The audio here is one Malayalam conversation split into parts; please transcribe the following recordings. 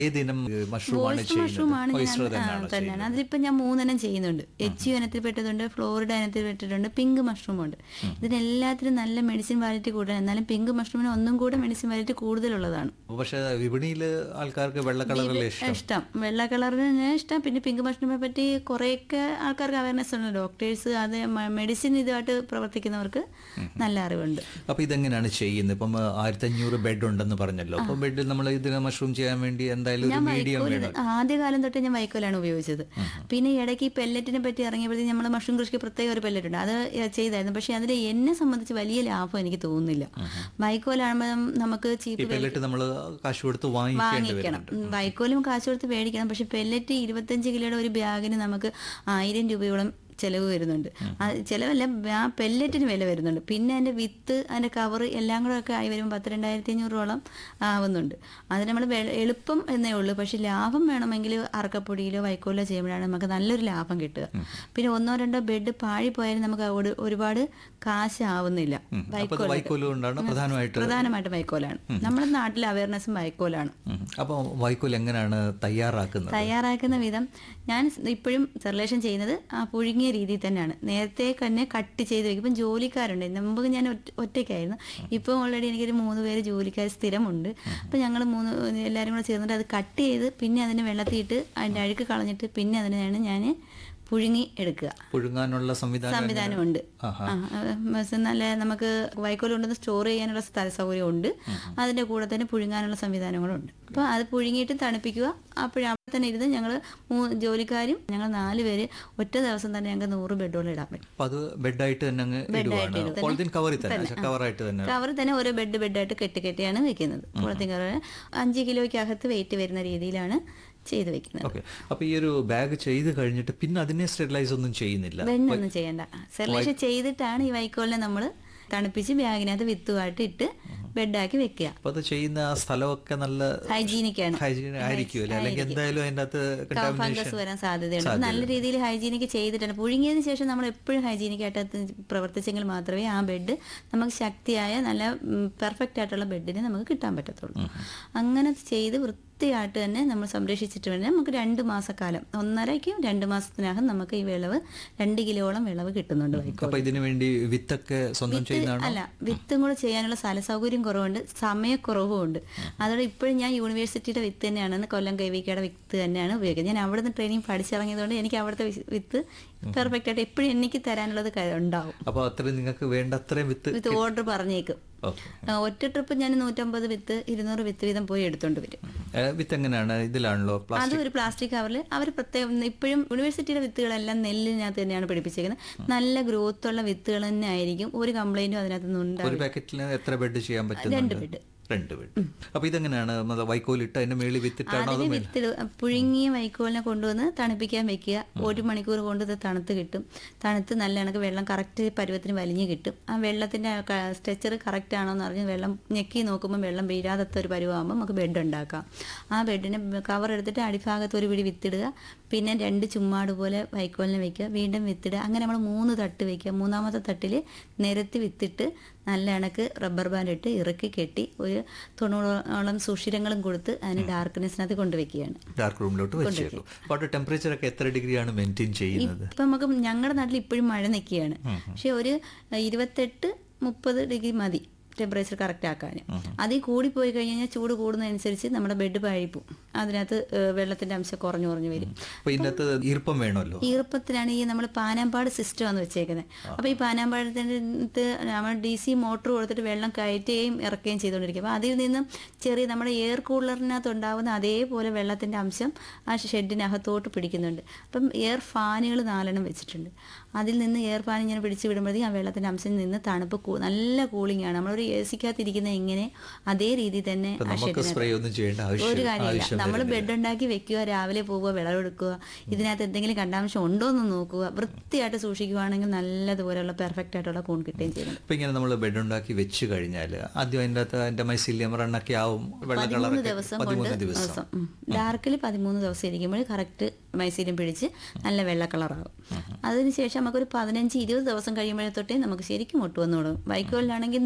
ഏതിനം മഷ്റൂമാണ് വോയിസ് മഷ്റൂം ആണ് ചെയ്യുന്നത് ഞാൻ oyster ആ, തന്നെയാണോ തന്നെയാണ് ചെയ്യുന്നത് അതിലിപ്പോ ഞാൻ മൂന്നെണ്ണം ചെയ്യുന്നുണ്ട് എച്ച് യു ഇനത്തിൽ പെട്ടതുണ്ട് ഫ്ലോറിഡ ഇനത്തിൽ പെട്ടിട്ടുണ്ട് പിങ്ക് മഷ്റൂം ഉണ്ട് ഇതിനെല്ലാത്തിനും നല്ല മെഡിസിൻ വാലിറ്റി കൂടുതൽ എന്നാലും പിങ്ക് മഷ്റൂമിന് ഒന്നും കൂടെ മെഡിസിൻ വാലിറ്റി കൂടുതലുള്ളതാണ് പക്ഷെ വിപണിയിൽ ആൾക്കാർക്ക് വെള്ള കളറല്ലേ ഇഷ്ടം ഇഷ്ടം വെള്ള കളറിന് ഇഷ്ടം പിന്നെ പിങ്ക് മഷ്റൂമിനെ പറ്റി കുറേയൊക്കെ ആൾക്കാർക്ക് അവയർനെസ് ഉണ്ട് ഡോക്ടേഴ്സ് അത് മെഡിസിൻ ഇതുമായിട്ട് പ്രവർത്തിക്കുന്നവർക്ക് നല്ല അറിവുണ്ട് അപ്പൊ ഇതെങ്ങനെയാണ് ചെയ്യുന്നത് ഇപ്പം ആയിരത്തി അഞ്ഞൂറ് ബെഡ് ഉണ്ടെന്ന് പറഞ്ഞല്ലോ അപ്പൊ ബെഡിൽ നമ്മൾ ഇതിനെ മഷ്റൂം ചെയ്യാൻ വേണ്ടി എന്തായാലും ഒരു മീഡിയം വൈക്കോല് വേണം ആദ്യകാലം തൊട്ട് ഞാൻ വൈക്കോലാണ് ഉപയോഗിച്ചത് പിന്നെ ഈ ഇടയ്ക്ക് ഈ പെല്ലറ്റിനെ പറ്റി ഇറങ്ങിയപ്പോഴത്തേക്ക് നമ്മൾ മഷ്റൂം കൃഷിക്ക് പ്രത്യേക ഒരു പെല്ലറ്റ് ഉണ്ട് അത് ചെയ്തായിരുന്നു പക്ഷേ അതിൽ എന്നെ സംബന്ധിച്ച് വലിയ ലാഭം എനിക്ക് തോന്നുന്നില്ല വൈക്കോലാകുമ്പോൾ നമുക്ക് ഈ ചീപ്പ് പെല്ലറ്റ് നമ്മൾ കാശ് കൊടുത്ത് വാങ്ങിക്കേണ്ടി വാങ്ങിക്കണം വരുന്നുണ്ട് ഉം, വൈക്കോലും കാശ് കൊടുത്ത് മേടിക്കണം പക്ഷെ പെല്ലറ്റ് ഇരുപത്തഞ്ച് കിലോയുടെ ഒരു ബാഗിന് നമുക്ക് ആയിരം രൂപയോളം ചിലവ് വരുന്നുണ്ട് അത് ചിലവല്ല ആ പെല്ലറ്റിന് വില വരുന്നുണ്ട് പിന്നെ അതിന്റെ വിത്ത് അതിന്റെ കവർ എല്ലാം കൂടെ ഒക്കെ ആയി വരുമ്പോൾ പത്ത് രണ്ടായിരത്തി അഞ്ഞൂറോളം ആവുന്നുണ്ട് അത് നമ്മൾ എളുപ്പം എന്നേ ഉള്ളൂ പക്ഷെ ലാഭം വേണമെങ്കിൽ അറക്കപ്പൊടിയിലോ വൈക്കോലോ ചെയ്യുമ്പോഴാണ് നമുക്ക് നല്ലൊരു ലാഭം കിട്ടുക പിന്നെ ഒന്നോ രണ്ടോ ബെഡ് പാഴി പോയാലും നമുക്ക് ഒരു- ഒരുപാട് കാശ് ആവുന്നില്ല അപ്പൊ അത് വൈക്കോല് കൊണ്ടാണ് പ്രധാനമായിട്ട് പ്രധാനമായിട്ടും വൈക്കോലാണ് നമ്മുടെ നാട്ടിലെ അവയർനെസ്സും വൈക്കോലാണ് ഉം. അപ്പൊ വൈക്കോൽ എങ്ങനെയാണ് തയ്യാറാക്കുന്നത് തയ്യാറാക്കുന്ന വിധം ഞാൻ ഇപ്പോഴും സെർലേഷൻ ചെയ്യുന്നത് ആ പുഴുങ്ങിയ രീതിയിൽ തന്നെയാണ് നേരത്തെ തന്നെ കട്ട് ചെയ്ത് വെക്കും ഇപ്പം ജോലിക്കാരുണ്ട് മുമ്പ് ഞാൻ ഒറ്റ- ഒറ്റയ്ക്കായിരുന്നു ഇപ്പം ഓൾറെഡി എനിക്കൊരു മൂന്ന് പേര് ജോലിക്കാർ സ്ഥിരമുണ്ട് അപ്പം ഞങ്ങൾ മൂന്ന് എല്ലാവരും കൂടെ ചേർന്നിട്ട് അത് കട്ട് ചെയ്ത് പിന്നെ അതിന് വെള്ളത്തിയിട്ട് അതിൻ്റെ അഴുക്ക് കളഞ്ഞിട്ട് പിന്നെ അതിനെയാണ് ഞാൻ പുഴുങ്ങി എടുക്കുക പുഴുങ്ങാനുള്ള സംവിധാനം സംവിധാനമുണ്ട് ആഹാ. ആ, ആ, മസ് നല്ല നമുക്ക് വൈക്കോൽ കൊണ്ടുവന്ന് സ്റ്റോർ ചെയ്യാനുള്ള സ്ഥല സൗകര്യം ഉണ്ട് അതിന്റെ കൂടെ തന്നെ പുഴുങ്ങാനുള്ള സംവിധാനങ്ങളുണ്ട് അപ്പോൾ അത് പുഴുങ്ങിയിട്ട് തണുപ്പിക്കുക അപ്പോൾ അവിടെ തന്നെ ഇരുന്ന് ഞങ്ങൾ ജോലിക്കാരും ഞങ്ങൾ നാല് പേര് ഒറ്റ ദിവസം തന്നെ ഞങ്ങൾക്ക് നൂറ് ബെഡോളം ഇടാൻ പറ്റും അപ്പൊ അത് ബെഡായിട്ട് തന്നെ അങ്ങ് ബെഡായിട്ട് ഇടുവാണ് ഇടും. പോളിത്തീൻ കവറിൽ തന്നെ കവറായിട്ട് തന്നെ കവർ തന്നെ ഓരോ ബെഡ് ബെഡായിട്ട് കെട്ടി കെട്ടിയാണ് വെക്കുന്നത് പോളത്തിൻ കവർ അഞ്ച് കിലോയ്ക്ക് അകത്ത് വെയിറ്റ് വരുന്ന രീതിയിലാണ് ചെയ്ത് വെക്കുന്നത് ഓക്കെ അപ്പൊ ഈ ഒരു ബാഗ് ചെയ്ത് കഴിഞ്ഞിട്ട് പിന്നെ അതിനെ സ്റ്റെറിലൈസ് ഒന്നും ചെയ്യുന്നില്ല വെണ്ണൊന്നും ചെയ്യണ്ട സെർലേഷൻ ചെയ്തിട്ടാണ് ഈ വൈക്കോലിനെ നമ്മൾ തണുപ്പിച്ച് ബാഗിനകത്ത് വിത്തുമായിട്ട് ഇട്ട് ബെഡാക്കി വെക്കുക അപ്പൊ അത് ചെയ്യുന്ന ആ സ്ഥലമൊക്കെ നല്ല ഹൈജീനിക് ആണ് ഹൈജീൻ ആയിരിക്കുമല്ലോ അല്ലെങ്കിൽ എന്തായാലും അതിന്റെ അകത്ത് ഫംഗസ് വരാൻ സാധ്യതയുണ്ട് നല്ല രീതിയിൽ ഹൈജീനിക്ക് ചെയ്തിട്ടാണ് പുഴുങ്ങിയതിന് ശേഷം നമ്മൾ എപ്പോഴും ഹൈജീനിക് ആയിട്ട് അത് പ്രവർത്തിച്ചെങ്കിൽ മാത്രമേ ആ ബെഡ് നമുക്ക് ശക്തിയായ നല്ല പെർഫെക്റ്റ് ആയിട്ടുള്ള ബെഡിന് നമുക്ക് കിട്ടാൻ പറ്റത്തുള്ളൂ അങ്ങനെ ചെയ്ത് വൃത്തിയായിട്ട് തന്നെ നമ്മൾ സംരക്ഷിച്ചിട്ട് വേണം നമുക്ക് രണ്ട് മാസക്കാലം ഒന്നരയ്ക്കും രണ്ട് മാസത്തിനകം നമുക്ക് ഈ വിളവ് രണ്ട് കിലോളം വിളവ് കിട്ടുന്നുണ്ട് വൈക്കോൽ അപ്പൊ ഇതിനു വേണ്ടി വിത്തൊക്കെ സ്വന്തം ചെയ്യുന്നതാണോ അല്ല വിത്തും കൂടെ ചെയ്യാനുള്ള സ്ഥല സൗകര്യം കുറവുണ്ട് സമയക്കുറവും ഉണ്ട് അതോടെ ഇപ്പോഴും ഞാൻ യൂണിവേഴ്സിറ്റിയുടെ വിത്ത് തന്നെയാണ് കൊല്ലം കൈവിക്കയുടെ വിത്ത് തന്നെയാണ് ഉപയോഗിക്കുന്നത് ഞാൻ അവിടെ നിന്ന് ട്രെയിനിങ് പഠിച്ചിറങ്ങിയതുകൊണ്ട് എനിക്ക് അവിടുത്തെ വിസ് വിത്ത് പെർഫെക്റ്റ് ആയിട്ട് എപ്പോഴും എനിക്ക് തരാനുള്ളത് ക- ഉണ്ടാവും അപ്പൊ അത്രയും നിങ്ങൾക്ക് വേണ്ട അത്രയും വിത്ത് വിത്ത് ഓർഡർ പറഞ്ഞേക്കും ഓക്കെ ആ, ഒറ്റ ട്രിപ്പ് ഞാൻ നൂറ്റമ്പത് വിത്ത് ഇരുന്നൂറ് വിത്ത് വീതം പോയി എടുത്തോണ്ട് വരും വിത്ത് എങ്ങനെയാണ് ഇതിലാണല്ലോ പ്ലാസ്റ്റിക് അതും ഒരു പ്ലാസ്റ്റിക് കവറിൽ അവർ പ്രത്യേകം ഇപ്പോഴും യൂണിവേഴ്സിറ്റിയുടെ വിത്തുകളെല്ലാം നെല്ലിനകത്ത് തന്നെയാണ് പിടിപ്പിച്ചേക്കുന്നത് നല്ല ഗ്രോത്ത് ഉള്ള വിത്തുകൾ തന്നെ ആയിരിക്കും ഒരു കംപ്ലൈന്റും അതിനകത്ത് നിന്ന് ഉണ്ടാവില്ല ഒരു പാക്കറ്റിൽ എത്ര ബെഡ് ചെയ്യാൻ പറ്റുന്നുണ്ട് രണ്ട് ബെഡ് രണ്ട് ബെഡ് അപ്പൊ ഇതെങ്ങനെയാണ് മത- വൈക്കോലിട്ട് അതിന്റെ മേളിൽ വിത്തിട്ടാണോ അതോ അതിന് മേൽ- വിത്തിട് പുഴുങ്ങിയ വൈക്കോലിനെ കൊണ്ടുവന്ന് തണുപ്പിക്കാൻ വെക്കുക ഒരു മണിക്കൂർ കൊണ്ട് ഇത് തണുത്ത് കിട്ടും തണുത്ത് നല്ല കണക്ക് വെള്ളം കറക്റ്റ് പരുവത്തിന് വലിഞ്ഞ് കിട്ടും ആ വെള്ളത്തിന്റെ സ്ട്രെച്ചർ കറക്റ്റ് ആണോ എന്ന് അറിഞ്ഞ് വെള്ളം ഞെക്കി നോക്കുമ്പോൾ വെള്ളം വീഴാത്ത ഒരു പരുവാകുമ്പോൾ നമുക്ക് ബെഡ് ഉണ്ടാക്കാം ആ ബെഡിന് കവർ എടുത്തിട്ട് അടിഭാഗത്ത് ഒരു പിടി വിത്തിടുക പിന്നെ രണ്ട് ചുമ്മാട് പോലെ വൈക്കോലിനെ വെക്കുക വീണ്ടും വിത്തിടുക അങ്ങനെ നമ്മൾ മൂന്ന് തട്ട് വെക്കുക മൂന്നാമത്തെ തട്ടിൽ നിരത്തി വിത്തിട്ട് നല്ല കണക്ക് റബ്ബർ ബാൻഡ് ഇട്ട് ഇറക്കി കെട്ടി ഒരു തൊണ്ണൂറോളം സുഷിരങ്ങളും കൊടുത്ത് അതിന് ഡാർക്ക്നെസ്സിനകത്ത് കൊണ്ടുവയ്ക്കുകയാണ് ഡാർക്ക് റൂമിലോട്ട് വെച്ചേക്കും അപ്പൊ അവിടെ ടെമ്പറേച്ചർ ഒക്കെ എത്ര ഡിഗ്രിയാണ് മെയിൻറ്റെയിൻ ചെയ്യുന്നത് ഇപ്പം നമുക്ക് ഞങ്ങളുടെ നാട്ടിൽ ഇപ്പോഴും മഴ നിൽക്കുകയാണ് പക്ഷെ ഒരു ഇരുപത്തെട്ട് മുപ്പത് ഡിഗ്രി മതി ടെമ്പറേച്ചർ കറക്റ്റ് ആക്കാൻ അതിൽ കൂടി പോയി കഴിഞ്ഞാൽ ചൂട് കൂടുന്നതനുസരിച്ച് നമ്മുടെ ബെഡ് പഴിപ്പും അതിനകത്ത് ഏഹ്, വെള്ളത്തിന്റെ അംശം കുറഞ്ഞു കുറഞ്ഞു വരും അപ്പൊ ഇതിനകത്ത് ഈർപ്പം വേണമല്ലോ ഈർപ്പത്തിലാണ് ഈ നമ്മൾ പാനാമ്പാട് സിസ്റ്റം ആണ് വെച്ചേക്കുന്നത് അപ്പോൾ ഈ പാനാമ്പാടത്തിനകത്ത് നമ്മൾ ഡി സി മോട്ടർ കൊടുത്തിട്ട് വെള്ളം കയറ്റുകയും ഇറക്കുകയും ചെയ്തുകൊണ്ടിരിക്കും അപ്പോൾ അതിൽ നിന്നും ചെറിയ നമ്മുടെ എയർ കൂളറിനകത്ത് ഉണ്ടാകുന്ന അതേപോലെ വെള്ളത്തിൻ്റെ അംശം ആ ഷെഡിനകത്തോട്ട് പിടിക്കുന്നുണ്ട് അപ്പം എയർ ഫാനുകൾ നാലെണ്ണം വെച്ചിട്ടുണ്ട് അതിൽ നിന്ന് എയർ ഫാൻ ഇങ്ങനെ പിടിച്ച് വിടുമ്പോഴത്തേക്കും ആ വെള്ളത്തിൻ്റെ അംശം നിന്ന് തണുപ്പ് കൂ- നല്ല കൂളിംഗ് ആണ് നമ്മളൊരു എ സിക്കകത്തിരിക്കുന്ന എങ്ങനെ അതേ രീതിയിൽ തന്നെ അപ്പൊ ആ നമുക്ക് ഷെഡിനകത്ത് സ്പ്രേ ഒന്നും ചെയ്യേണ്ട ഒരു ആവശ്യം കാര്യമില്ല ആവശ്യം നമ്മൾ വരുന്നില്ല. ബെഡ് ഉണ്ടാക്കി വെക്കുക രാവിലെ പോവുക വിളവെടുക്കുക ഇതിനകത്ത് എന്തെങ്കിലും കണ്ടാംശം ഉണ്ടോ എന്ന് നോക്കുക വൃത്തിയായിട്ട് സൂക്ഷിക്കുകയാണെങ്കിൽ നല്ലതുപോലെയുള്ള പെർഫെക്റ്റ് ആയിട്ടുള്ള കൂൺ കിട്ടുകയും ചെയ്യും ഇപ്പൊ ഇങ്ങനെ നമ്മൾ ബെഡ് ഉണ്ടാക്കി വെച്ച് കഴിഞ്ഞാൽ ആദ്യം അതിന്റെ അകത്ത് അതിന്റെ മൈസീലിയം റണ്ണൊക്കെ ആവും വെള്ള പതിമൂന്ന് കളറൊക്കെ ദിവസം പതിമൂന്ന് കൊണ്ട് ദിവസം ദിവസം ഡാർക്കിൽ പതിമൂന്ന് ദിവസം ഇരിക്കുമ്പോൾ കറക്റ്റ് മൈസീലും പിടിച്ച് നല്ല വെള്ള കളറാകും അതിനുശേഷം നമുക്കൊരു പതിനഞ്ച് ഇരുപത് ദിവസം കഴിയുമ്പോഴേ തൊട്ടേ നമുക്ക് ശരിക്കും മുട്ട് വന്നു തുടങ്ങും വൈക്കോലിലാണെങ്കിൽ നിറയെ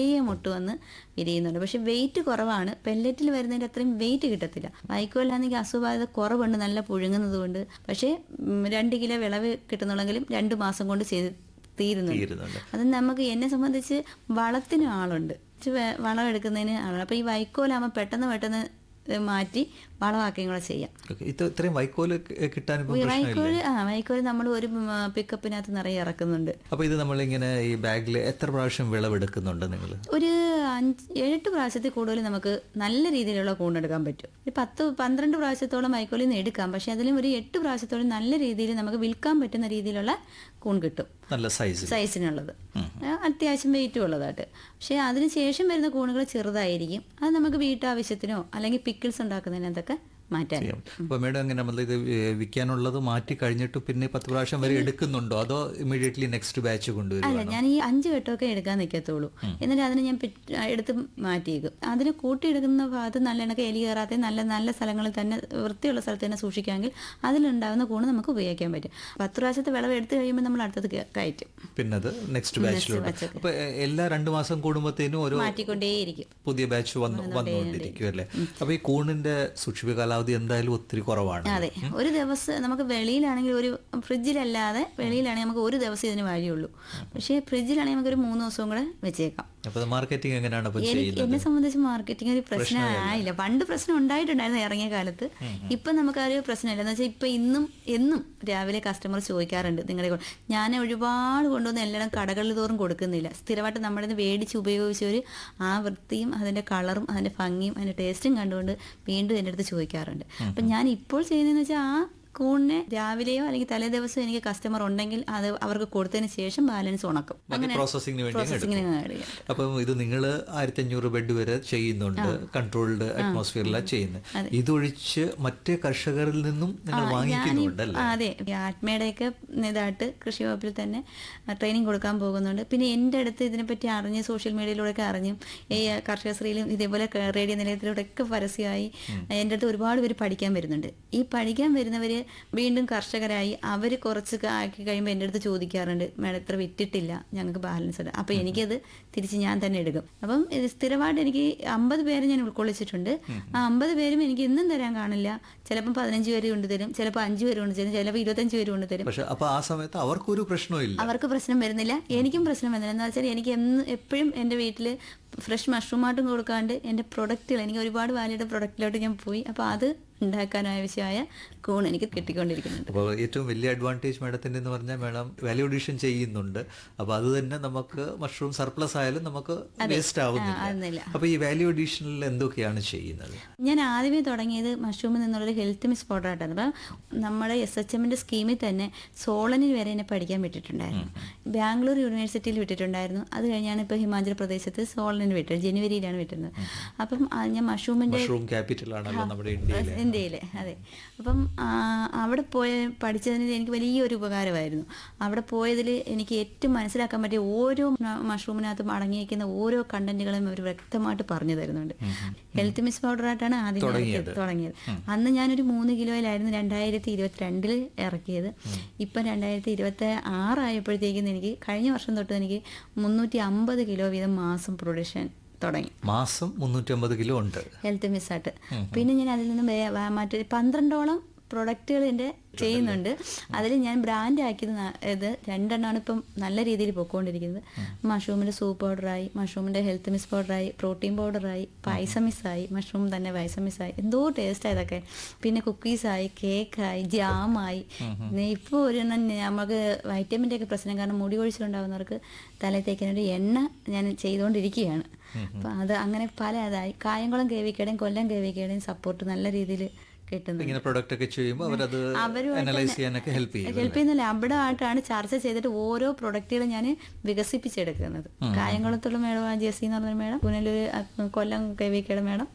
നിറയെ മുട്ട് വന്ന് വിരിയുന്നുണ്ട് പക്ഷെ വെയിറ്റ് കുറവാണ് പെല്ലറ്റിൽ വരുന്നതിൻ്റെ അത്രയും വെയിറ്റ് കിട്ടത്തില്ല വൈക്കോലാണെങ്കിൽ അസുഖബാധ കുറവുണ്ട് നല്ല പുഴുങ്ങുന്നത് കൊണ്ട് പക്ഷേ ഉം, രണ്ട് കിലോ വിളവ് കിട്ടുന്നുണ്ടെങ്കിലും രണ്ട് മാസം കൊണ്ട് ചെയ്ത് തീരുന്നുണ്ട് തീരുന്നുണ്ട് അത് നമുക്ക് എന്നെ സംബന്ധിച്ച് വളത്തിനും ആളുണ്ട് ഇച്ചിരി വെ- വളം എടുക്കുന്നതിന് ആളുണ്ട് അപ്പോൾ ഈ വൈക്കോലാകുമ്പോൾ പെട്ടെന്ന് പെട്ടെന്ന് ഇത് മാറ്റി വളമാക്കുകയും കൂടെ ചെയ്യാം ഓക്കെ ഇത് ഇത്രയും വൈക്കോല് ക- കിട്ടാനിപ്പം ഈ പ്രശ്നമില്ല വൈക്കോല് ആ വൈക്കോല് നമ്മൾ ഒരു പിക്കപ്പിനകത്ത് നിറയെ ഇറക്കുന്നുണ്ട് അപ്പൊ ഇത് നമ്മളിങ്ങനെ ഈ ബാഗിൽ എത്ര പ്രാവശ്യം വിളവെടുക്കുന്നുണ്ട് നിങ്ങൾ ഒരു അഞ്ച് ഏഴെട്ട് പ്രാവശ്യത്തിൽ കൂടുതൽ നമുക്ക് നല്ല രീതിയിലുള്ള കൂണെടുക്കാൻ പറ്റും ഒരു പത്ത് പന്ത്രണ്ട് പ്രാവശ്യത്തോളം വൈക്കോലിൽ നിന്ന് എടുക്കാം പക്ഷെ അതിലും ഒരു എട്ട് പ്രാവശ്യത്തോളം നല്ല രീതിയിൽ നമുക്ക് വിൽക്കാൻ പറ്റുന്ന രീതിയിലുള്ള കൂൺ കിട്ടും നല്ല സൈസ് സൈസിനുള്ളത് ആ, അത്യാവശ്യം വെയിറ്റും ഉള്ളതായിട്ട് പക്ഷേ അതിന് ശേഷം വരുന്ന കൂണുകൾ ചെറുതായിരിക്കും അത് നമുക്ക് വീട്ടാവശ്യത്തിനോ അല്ലെങ്കിൽ പിക്കിൾസ് ഉണ്ടാക്കുന്നതിനകത്തൊക്കെ മാറ്റാൻ ചെയ്യാം അപ്പൊ മേഡം എങ്ങനെ നമ്മൾ ഇത് വി- വിൽക്കാനുള്ളത് മാറ്റി കഴിഞ്ഞിട്ട് പിന്നെ പത്ത് പ്രാവശ്യം വരെ എടുക്കുന്നുണ്ടോ അതോ ഇമീഡിയറ്റ്ലി നെക്സ്റ്റ് ബാച്ച് കൊണ്ടുവരും അല്ല ഞാൻ ഈ അഞ്ച് വട്ടമൊക്കെ എടുക്കാൻ നിൽക്കത്തുള്ളൂ എന്നിട്ട് അതിന് ഞാൻ പിറ്റ്- എടുത്ത് മാറ്റിയേക്കും അതിന് കൂട്ടിയെടുക്കുന്ന ഭാഗത്ത് നല്ല എണ്ണക്ക് എലി കയറാത്ത നല്ല നല്ല സ്ഥലങ്ങളിൽ തന്നെ വൃത്തിയുള്ള സ്ഥലത്ത് തന്നെ സൂക്ഷിക്കാമെങ്കിൽ അതിലുണ്ടാകുന്ന കൂണ് നമുക്ക് ഉപയോഗിക്കാൻ പറ്റും പത്ത് പ്രാവശ്യത്തെ വിളവ് എടുത്തു കഴിയുമ്പോൾ നമ്മൾ അടുത്തത് കയ- കയറ്റും പിന്നെ അത് നെക്സ്റ്റ് ബാച്ചിലോട്ട് batch അപ്പൊ എ- എല്ലാ രണ്ടു മാസം കൂടുമ്പോഴത്തേനും ഓരോ മാറ്റിക്കൊണ്ടേയിരിക്കും പുതിയ ബാച്ച് വന്നു വന്നുകൊണ്ടിരിക്കും അല്ലേ അപ്പൊ ഈ കൂണിന്റെ സൂക്ഷിപ്പ് കാലാവധി എന്തായാലും ഒത്തിരി കുറവാണ് അതെ ഒരു ദിവസം നമുക്ക് വെളിയിലാണെങ്കിൽ ഒരു ഫ്രിഡ്ജിലല്ലാതെ വെളിയിലാണെങ്കിൽ നമുക്ക് ഒരു ദിവസം ഇതിന് വഴിയുള്ളൂ പക്ഷേ ഫ്രിഡ്ജിലാണെങ്കിൽ നമുക്ക് ഒരു മൂന്ന് ദിവസവും കൂടെ വെച്ചേക്കാം അപ്പൊ മാർക്കറ്റിംഗ് എങ്ങനെയാണ് അപ്പൊ എനിക്ക് ചെയ്യുന്നത് എന്നെ സംബന്ധിച്ച് മാർക്കറ്റിംഗ് ഒരു പ്രശ്നമായില്ല പണ്ട് പ്രശ്നം ഉണ്ടായിട്ടുണ്ടായിരുന്നു ഇറങ്ങിയ കാലത്ത് ഇപ്പൊ നമുക്ക് ആ ഒരു പ്രശ്നമില്ല എന്ന് വെച്ചാൽ ഇപ്പൊ ഇന്നും എന്നും രാവിലെ കസ്റ്റമർ ചോദിക്കാറുണ്ട് നിങ്ങളുടെ കൊ- ഞാൻ ഒരുപാട് കൊണ്ടുവന്ന് എല്ലായിടം കടകളിൽ തോറും കൊടുക്കുന്നില്ല സ്ഥിരമായിട്ട് നമ്മുടെ നിന്ന് മേടിച്ച് ഉപയോഗിച്ചവർ ആ വൃത്തിയും അതിന്റെ കളറും അതിന്റെ ഭംഗിയും അതിന്റെ ടേസ്റ്റും കണ്ടുകൊണ്ട് വീണ്ടും എൻ്റെ അടുത്ത് ചോദിക്കാറുണ്ട് അപ്പൊ ഞാൻ ഇപ്പോൾ ചെയ്യുന്നതെന്ന് വെച്ചാൽ ആ കൂണിനെ രാവിലെയോ അല്ലെങ്കിൽ തലേ ദിവസം എനിക്ക് കസ്റ്റമർ ഉണ്ടെങ്കിൽ അത് അവർക്ക് കൊടുത്തതിന് ശേഷം ബാലൻസ് ഉണക്കും ബാക്കി പ്രോസസ്സിങ്ങിന് വേണ്ടി അങ്ങ് എടുക്കും. പ്രോസസ്സിങ്ങിന് അപ്പം ഇത് നിങ്ങൾ ആയിരത്തി അഞ്ഞൂറ് ബെഡ് വരെ ചെയ്യുന്നുണ്ട് കൺട്രോൾഡ് അറ്റ്മോസ്ഫിയറിലാണ് ചെയ്യുന്നത് ഇതൊഴിച്ച് മറ്റേ കർഷകരിൽ നിന്നും നിങ്ങൾ വാങ്ങിക്കുന്നുണ്ടല്ലേ ആ, അതെ ഈ ആത്മയുടെയൊക്കെ ഇതായിട്ട് കൃഷി വകുപ്പിൽ തന്നെ ട്രെയിനിങ് കൊടുക്കാൻ പോകുന്നുണ്ട് പിന്നെ എൻ്റെ അടുത്ത് ഇതിനെപ്പറ്റി അറിഞ്ഞ് സോഷ്യൽ മീഡിയയിലൂടെയൊക്കെ അറിഞ്ഞും ഈ കർഷകശ്രീയിലും ഇതേപോലെ ക- റേഡിയോ നിലയത്തിലൂടെയൊക്കെ പരസ്യമായി എൻ്റെ അടുത്ത് ഒരുപാട് പേര് പഠിക്കാൻ വരുന്നുണ്ട് ഈ പഠിക്കാൻ വരുന്നവർ വീണ്ടും കർഷകരായി അവർ കുറച്ച് ക- ആക്കി കഴിയുമ്പോൾ എൻ്റെ അടുത്ത് ചോദിക്കാറുണ്ട് മേഡം ഇത്ര വിറ്റിട്ടില്ല ഞങ്ങൾക്ക് ബാലൻസ് ഉണ്ട് അപ്പോൾ എനിക്കത് തിരിച്ച് ഞാൻ തന്നെ എടുക്കും അപ്പം ഇത് സ്ഥിരമായിട്ട് എനിക്ക് അമ്പത് പേരെ ഞാൻ ഉൾക്കൊള്ളിച്ചിട്ടുണ്ട് ആ അമ്പത് പേരും എനിക്ക് ഇന്നും തരാൻ കാണില്ല ചിലപ്പം പതിനഞ്ച് പേര് കൊണ്ടുതരും ചിലപ്പോൾ അഞ്ച് പേര് കൊണ്ടുതരും ചിലപ്പോൾ ഇരുപത്തഞ്ച് പേര് കൊണ്ടുതരും പക്ഷെ അപ്പൊ ആ സമയത്ത് അവർക്കൊരു പ്രശ്നവും അവർക്ക് പ്രശ്നം വരുന്നില്ല എനിക്കും പ്രശ്നം വരുന്നില്ല എന്ന് വെച്ചാൽ എനിക്ക് എന്ന് എപ്പോഴും എൻ്റെ വീട്ടിൽ ഫ്രഷ് മഷ്റൂമായിട്ടും കൊടുക്കാണ്ട് എൻ്റെ പ്രൊഡക്റ്റുകൾ എനിക്ക് ഒരുപാട് വാല്യൂഡ് പ്രൊഡക്റ്റിലോട്ട് ഞാൻ പോയി അപ്പോൾ അത് ഉണ്ടാക്കാൻ ആവശ്യമായ കൂൺ എനിക്ക് കിട്ടിക്കൊണ്ടിരിക്കുന്നുണ്ട് അപ്പോൾ ഏറ്റവും വലിയ അഡ്വാൻറ്റേജ് മേഡത്തിൻ്റെ എന്ന് പറഞ്ഞാൽ മേഡം വാല്യൂ അഡീഷൻ ചെയ്യുന്നുണ്ട് അപ്പോൾ അത് തന്നെ നമുക്ക് മഷ്റൂം സർപ്ലസ് ആയാലും നമുക്ക് വേസ്റ്റ് ആവുന്നില്ല. ആവുന്നില്ല അപ്പോൾ ഈ വാല്യൂ അഡീഷനിൽ എന്തൊക്കെയാണ് ചെയ്യുന്നത് ഞാൻ ആദ്യമേ തുടങ്ങിയത് മഷ്റൂമിൽ നിന്നുള്ളൊരു ഹെൽത്ത് മിസ് പൗഡർ ആയിട്ടാണ് അപ്പം നമ്മുടെ എസ് എച്ച് എമ്മിൻ്റെ സ്കീമിൽ തന്നെ സോളനിൽ വരെ എന്നെ പഠിക്കാൻ വിട്ടിട്ടുണ്ടായിരുന്നു ബാംഗ്ലൂർ യൂണിവേഴ്സിറ്റിയിൽ വിട്ടിട്ടുണ്ടായിരുന്നു അത് കഴിഞ്ഞാണ് ഇപ്പോൾ ഹിമാചൽ പ്രദേശത്ത് സോളനിൽ വിട്ടത് ജനുവരിയിലാണ് വിട്ടുന്നത് അപ്പം ആ, ഞാൻ മഷ്റൂമിൻ്റെ മഷ്റൂം ക്യാപിറ്റൽ ആണല്ലോ നമ്മുടെ ഇന്ത്യയിലെ ഇന്ത്യയിലെ അതെ അപ്പം ആ, അവിടെ പോയ പഠിച്ചതിന് എനിക്ക് വലിയൊരു ഉപകാരമായിരുന്നു അവിടെ പോയതിൽ എനിക്ക് ഏറ്റവും മനസ്സിലാക്കാൻ പറ്റിയ ഓരോ മ- മഷ്റൂമിനകത്തും അടങ്ങിയിരിക്കുന്ന ഓരോ കണ്ടന്റുകളും അവർ വ്യക്തമായിട്ട് പറഞ്ഞു തരുന്നുണ്ട് ഹെൽത്ത് മിസ് പൗഡറായിട്ടാണ് ആദ്യം ഇറക്കിയത് തുടങ്ങിയത് അന്ന് ഞാനൊരു മൂന്ന് കിലോയിലായിരുന്നു രണ്ടായിരത്തി ഇരുപത്തിരണ്ടില് ഇറക്കിയത് ഇപ്പം രണ്ടായിരത്തി ഇരുപത്തി ആറായപ്പോഴത്തേക്കും എനിക്ക് കഴിഞ്ഞ വർഷം തൊട്ട് എനിക്ക് മുന്നൂറ്റി അമ്പത് കിലോ വീതം മാസം പ്രൊഡക്ഷൻ തുടങ്ങി മാസം മുന്നൂറ്റമ്പത് കിലോ ഉണ്ട് ഹെൽത്ത് മിസ്സായിട്ട് പിന്നെ ഞാൻ അതിൽ നിന്ന് വേ- വേ- മറ്റൊരു പന്ത്രണ്ടോളം പ്രൊഡക്റ്റുകൾ എൻ്റെ ചെയ്യുന്നുണ്ട് അതിൽ ഞാൻ ബ്രാൻഡ് ആക്കിയത് ന- ഇത് രണ്ടെണ്ണമാണ് ഇപ്പം നല്ല രീതിയിൽ പൊയ്ക്കൊണ്ടിരിക്കുന്നത് മഷ്റൂമിൻ്റെ സൂപ്പ് പൗഡറായി മഷ്റൂമിൻ്റെ ഹെൽത്ത് മിസ് പൗഡറായി പ്രോട്ടീൻ പൗഡറായി പായസമിസ്സായി മഷ്റൂം തന്നെ പായസമിസ്സായി എന്തോ ടേസ്റ്റ് ഇതൊക്കെ പിന്നെ കുക്കീസായി കേക്കായി ജാമായി ഇപ്പോൾ ഒരെണ്ണം നമുക്ക് വൈറ്റമിൻ്റെ ഒക്കെ പ്രശ്നം കാരണം മുടി കൊഴിച്ചിലുണ്ടാകുന്നവർക്ക് തലയിൽ തേക്കാനൊരു എണ്ണ ഞാൻ ചെയ്തുകൊണ്ടിരിക്കുകയാണ് അപ്പം അത് അങ്ങനെ പല അതായി കായംകുളം കേവിക്കയുടെയും കൊല്ലം കേവിക്കയുടെയും സപ്പോർട്ട് നല്ല രീതിയിൽ കിട്ടുന്നുണ്ട് ഇങ്ങനെ പ്രൊഡക്റ്റ് ഒക്കെ ചെയ്യുമ്പോൾ അവരത് അനലൈസ് ചെയ്യാനൊക്കെ ഹെൽപ്പ് ചെയ്യും ഹെൽപ്പ് ചെയ്യുന്നില്ല അവിടെ ആയിട്ടാണ് ചർച്ച ചെയ്തിട്ട് ഓരോ പ്രൊഡക്റ്റുകളും ഞാൻ വികസിപ്പിച്ചെടുക്കുന്നത് കായംകുളത്തുള്ള മേഡം ജെസി എന്ന് പറഞ്ഞ മേഡം പുനലൂർ അഹ് കൊല്ലം കേവിക്കയുടെ മേഡം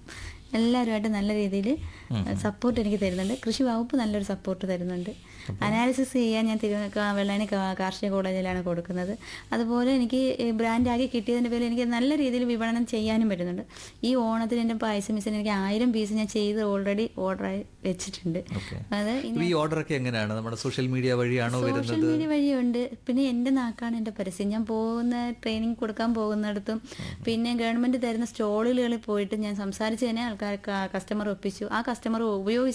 എല്ലാവരുമായിട്ട് നല്ല രീതിയിൽ സപ്പോർട്ട് എനിക്ക് തരുന്നുണ്ട് കൃഷി വകുപ്പ് നല്ലൊരു സപ്പോർട്ട് തരുന്നുണ്ട് അനാലിസിസ് ചെയ്യാൻ ഞാൻ തിരുവ കാ- വെള്ളായണി കാ- കാർഷിക കോളേജിലാണ് കൊടുക്കുന്നത് അതുപോലെ എനിക്ക് ബ്രാൻഡാക്കി കിട്ടിയതിൻ്റെ പേരിൽ എനിക്ക് നല്ല രീതിയിൽ വിപണനം ചെയ്യാനും പറ്റുന്നുണ്ട് ഈ ഓണത്തിന് എൻ്റെ പായസം മിസ്സിന് എനിക്ക് ആയിരം പീസ് ഞാൻ ചെയ്ത് ഓൾറെഡി ഓർഡറായി വെച്ചിട്ടുണ്ട് ഓക്കെ അത് ഇപ്പൊ ഈ ഓർഡർ ഒക്കെ എങ്ങനെയാണ് നമ്മുടെ സോഷ്യൽ മീഡിയ വഴിയാണോ സോഷ്യൽ വരുന്നത് മീഡിയ വഴിയുണ്ട് പിന്നെ എൻ്റെ നാക്കാണ് എൻ്റെ പരസ്യം ഞാൻ പോകുന്ന ട്രെയിനിങ് കൊടുക്കാൻ പോകുന്നിടത്തും പിന്നെ ഗവൺമെൻറ് തരുന്ന സ്റ്റോളുകളിൽ പോയിട്ട് ഞാൻ സംസാരിച്ച് തന്നെ ആൾക്കാർ കസ്റ്റമർ ഒപ്പിച്ചു ആ കസ്റ്റമർ ഉപയോഗിച്ച്